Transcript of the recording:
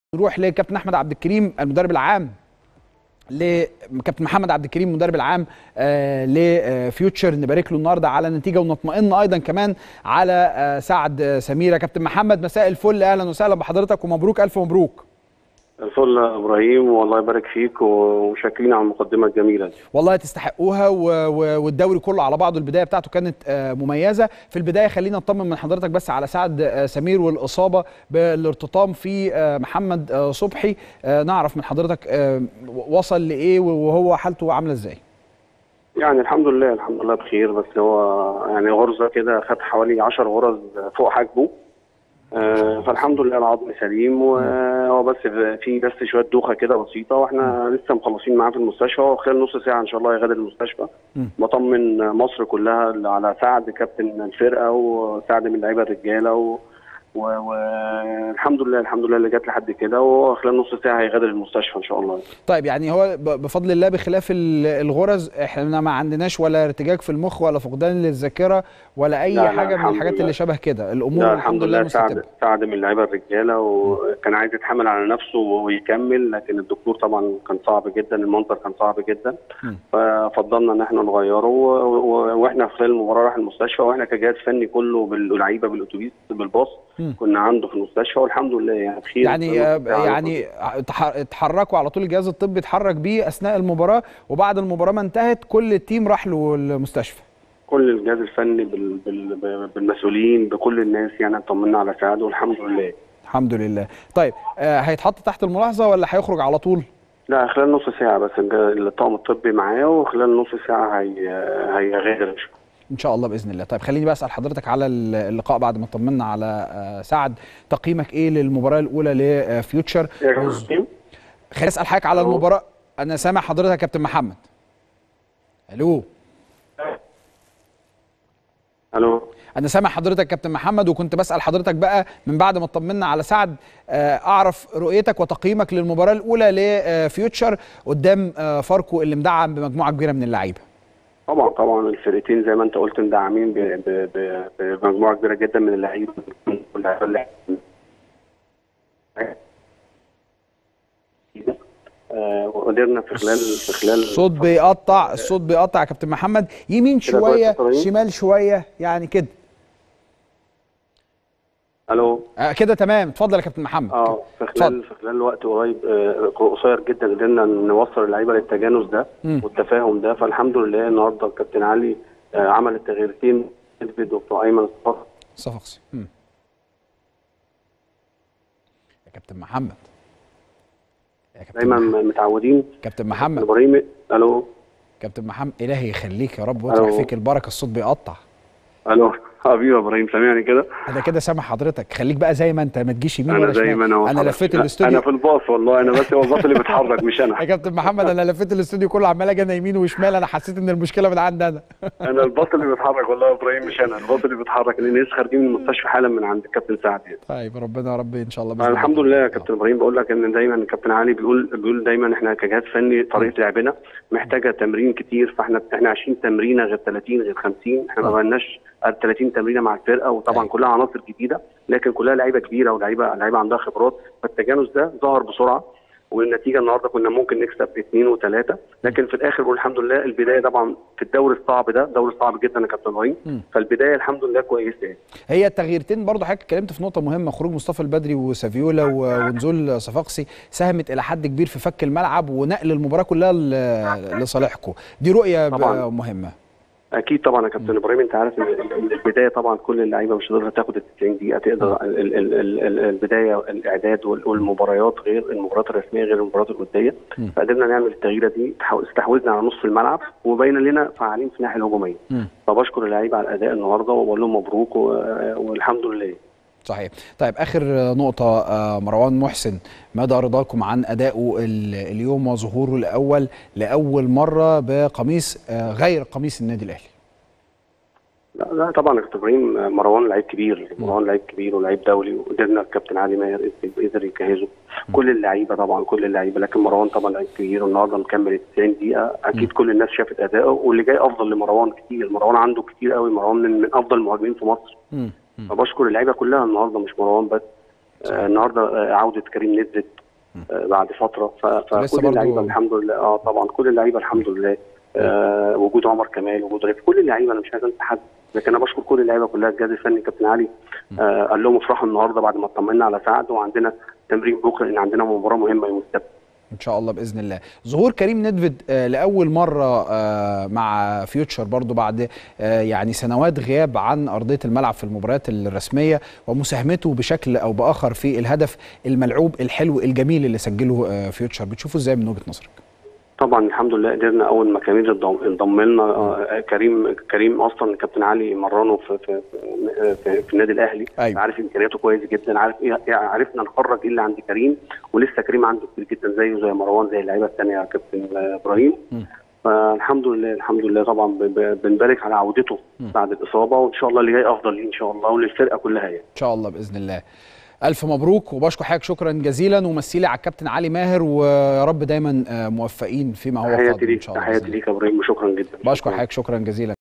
نروح لكابتن احمد عبد الكريم المدرب العام لكابتن محمد عبد الكريم المدرب العام آه لفيوتشر نبارك له النهارده على النتيجه ونطمئن ايضا كمان على آه سعد آه سميره كابتن محمد مساء الفل اهلا وسهلا بحضرتك ومبروك الف مبروك الفل يا ابراهيم والله يبارك فيك وشاكرين على المقدمه الجميله دي والله تستحقوها والدوري كله على بعضه البدايه بتاعته كانت مميزه في البدايه خلينا نطمن من حضرتك بس على سعد سمير والاصابه بالارتطام في محمد صبحي نعرف من حضرتك وصل لايه وهو حالته عامله ازاي يعني الحمد لله الحمد لله بخير بس هو يعني غرزه كده خد حوالي 10 غرز فوق حاجبه آه فالحمد لله العظم سليم وهو بس في بس شويه دوخه كده بسيطه واحنا لسه مخلصين معاه في المستشفى وخلال نص ساعه ان شاء الله يغادر المستشفى بطمن مصر كلها على سعد كابتن الفرقه وسعد من اللعيبه الرجاله و... والحمد لله الحمد لله اللي جت لحد كده وخلال نص ساعه هيغادر المستشفى ان شاء الله طيب يعني هو بفضل الله بخلاف الغرز احنا ما عندناش ولا ارتجاج في المخ ولا فقدان للذاكره ولا اي لا حاجه لا من الحاجات لله. اللي شبه كده الامور لا الحمد لله سعد مستتبه سعد من اللعيبه الرجاله وكان عايز يتحمل على نفسه ويكمل لكن الدكتور طبعا كان صعب جدا المنظر كان صعب جدا م. ففضلنا ان احنا نغيره و- و- واحنا خلال المباراه راح المستشفى واحنا كجهاز فني كله باللعيبه بالاتوبيس بالباص م. كنا عنده في المستشفى والحمد لله يعني بخير يعني آه، يعني اتح- اتحركوا على طول الجهاز الطبي اتحرك بيه اثناء المباراه وبعد المباراه ما انتهت كل التيم راح له المستشفى كل الجهاز الفني بال... بال... بالمسؤولين بكل الناس يعني اطمنا على سعد والحمد لله الحمد لله طيب آه، هيتحط تحت الملاحظه ولا هيخرج على طول لا خلال نص ساعة بس الج- الطاقم الطبي معاه وخلال نص ساعة هي هيغادر إن شاء الله. ان شاء الله باذن الله طيب خليني بقى اسال حضرتك على اللقاء بعد ما طمنا على آه، سعد تقييمك ايه للمباراه الاولى لفيوتشر يا كابتن خليني اسال حضرتك على ألو. المباراه انا سامع حضرتك يا كابتن محمد الو الو انا سامع حضرتك يا كابتن محمد وكنت بسال حضرتك بقى من بعد ما اطمنا على سعد آه، اعرف رؤيتك وتقييمك للمباراه الاولى لفيوتشر قدام آه، فاركو اللي مدعم بمجموعه كبيره من اللعيبه طبعا طبعا الفرقتين زي ما انت قلت مدعمين ب- ب- ب- بمجموعة كبيرة جدا من اللعيبة واللعيبة اللي آه، وقدرنا في خلال في خلال الصوت بيقطع الصوت بيقطع يا كابتن محمد يمين كده شويه كويس يا إبراهيم؟ شمال شويه يعني كده الو آه، كده تمام اتفضل يا كابتن محمد اه في اتفضل. خلال في خلال وقت قريب آه، قصير جدا قدرنا نوصل اللعيبه للتجانس ده مم. والتفاهم ده فالحمد لله النهارده الكابتن علي آه، عمل التغييرتين دكتور ايمن الصفر صفقسي مم. يا كابتن محمد يا كابتن دايما محمد. متعودين كابتن محمد ابراهيم الو كابتن محمد الهي يخليك يا رب ويطرح ألو. فيك البركه الصوت بيقطع الو حبيبي يا ابراهيم سامعني كده انا كده سامع حضرتك خليك بقى زي ما انت ما تجيش يمين انا ولا زي شمال ما انا انا وحضرتك. لفيت لا، الاستوديو انا في الباص والله انا بس هو الباص اللي بيتحرك مش يا انا كابتن محمد انا لفيت الاستوديو كله عمال اجي انا يمين وشمال انا حسيت ان المشكله من عندي انا انا الباص اللي بيتحرك والله يا ابراهيم مش انا الباص اللي بيتحرك لان لسه خارجين من المستشفى حالا من عند الكابتن سعد يعني. طيب ربنا يا رب ان شاء الله أنا الحمد لله يا كابتن ابراهيم بقول لك ان دايما الكابتن علي بيقول بيقول دايما احنا كجهاز فني طريقه لعبنا محتاجه تمرين كتير فاحنا احنا 20 تمرينه غير 30 غير 50 احنا ما آه. بقالناش 30 تمرينه مع الفرقه وطبعا أيوة. كلها عناصر جديده لكن كلها لعيبه كبيره ولعيبه لعيبه عندها خبرات فالتجانس ده ظهر بسرعه والنتيجه النهارده كنا ممكن نكسب اثنين وثلاثه لكن في الاخر بقول الحمد لله البدايه طبعا في الدوري الصعب ده دوري صعب جدا يا كابتن ابراهيم مم. فالبدايه الحمد لله كويسه يعني. هي التغييرتين برضو حضرتك اتكلمت في نقطه مهمه خروج مصطفى البدري وسافيولا و- ونزول صفاقسي ساهمت الى حد كبير في فك الملعب ونقل المباراه كلها ل- لصالحكم دي رؤيه ب- طبعاً. مهمه اكيد طبعا يا كابتن ابراهيم انت عارف ان إن البدايه طبعا كل اللعيبه مش هتقدر تاخد ال 90 دقيقه تقدر ال- ال- ال- ال- ال- البدايه الاعداد وال- والمباريات غير المباريات الرسميه غير المباريات الوديه مم. فقدرنا نعمل التغييره دي تحو- استحوذنا على نصف الملعب وبين لنا فعالين في الناحيه الهجوميه مم. فبشكر اللعيبه على الاداء النهارده وبقول لهم مبروك و- والحمد لله صحيح طيب اخر نقطه آه، مروان محسن مدى رضاكم عن ادائه ال- اليوم وظهوره الاول لاول مره بقميص آه، غير قميص النادي الاهلي لا, لا طبعا يا كابتن ابراهيم مروان لعيب كبير مروان لعيب كبير ولعيب دولي وقدرنا الكابتن علي ماهر قدر يجهزه كل اللعيبه طبعا كل اللعيبه لكن مروان طبعا لعيب كبير والنهارده مكمل ال 90 دقيقه اكيد كل الناس شافت اداؤه واللي جاي افضل لمروان كتير مروان عنده كتير قوي مروان من, من افضل المهاجمين في مصر مم. مم. فبشكر اللعيبه كلها النهارده مش مروان بس آه النهارده آه عوده كريم نزت آه بعد فتره ف- لسه فكل برضو- اللعيبه الحمد لله اه طبعا كل اللعيبه الحمد لله آه وجود عمر كمال وجود ريف كل اللعيبه انا مش عايز انسى حد لكن انا بشكر كل اللعيبه كلها الجهاز الفني كابتن علي آه قال لهم افرحوا النهارده بعد ما اطمنا على سعد وعندنا تمرين بكره ان عندنا مباراه مهمه يوم السبت ان شاء الله باذن الله ظهور كريم ندفد آه، لاول مره آه، مع فيوتشر برضو بعد آه، يعني سنوات غياب عن ارضيه الملعب في المباريات الرسميه ومساهمته بشكل او باخر في الهدف الملعوب الحلو الجميل اللي سجله آه، فيوتشر بتشوفه ازاي من وجهه نظرك طبعا الحمد لله قدرنا اول ما كريم انضم انضم لنا آه، كريم كريم اصلا كابتن علي مرنه في في في, في, في النادي الاهلي أيوة. عارف امكانياته كويس جدا عارف ايه إيه- عرفنا نخرج ايه اللي عند كريم ولسه كريم عنده كتير جدا زيه زي مروان زي اللعيبه الثانيه يا كابتن آه، ابراهيم م. فالحمد لله الحمد لله طبعا ب- ب- بنبارك على عودته بعد الاصابه وان شاء الله اللي جاي افضل ليه ان شاء الله وللفرقه كلها يعني ان شاء الله باذن الله الف مبروك وبشكر حضرتك شكرا جزيلا ومثيلي على الكابتن علي ماهر ويا رب دايما آه، موفقين فيما هو تحياتي قادم ان ليك شاء الله تحياتي بإذن الله. ليك يا ابراهيم وشكرا جدا بشكر حضرتك شكرا جزيلا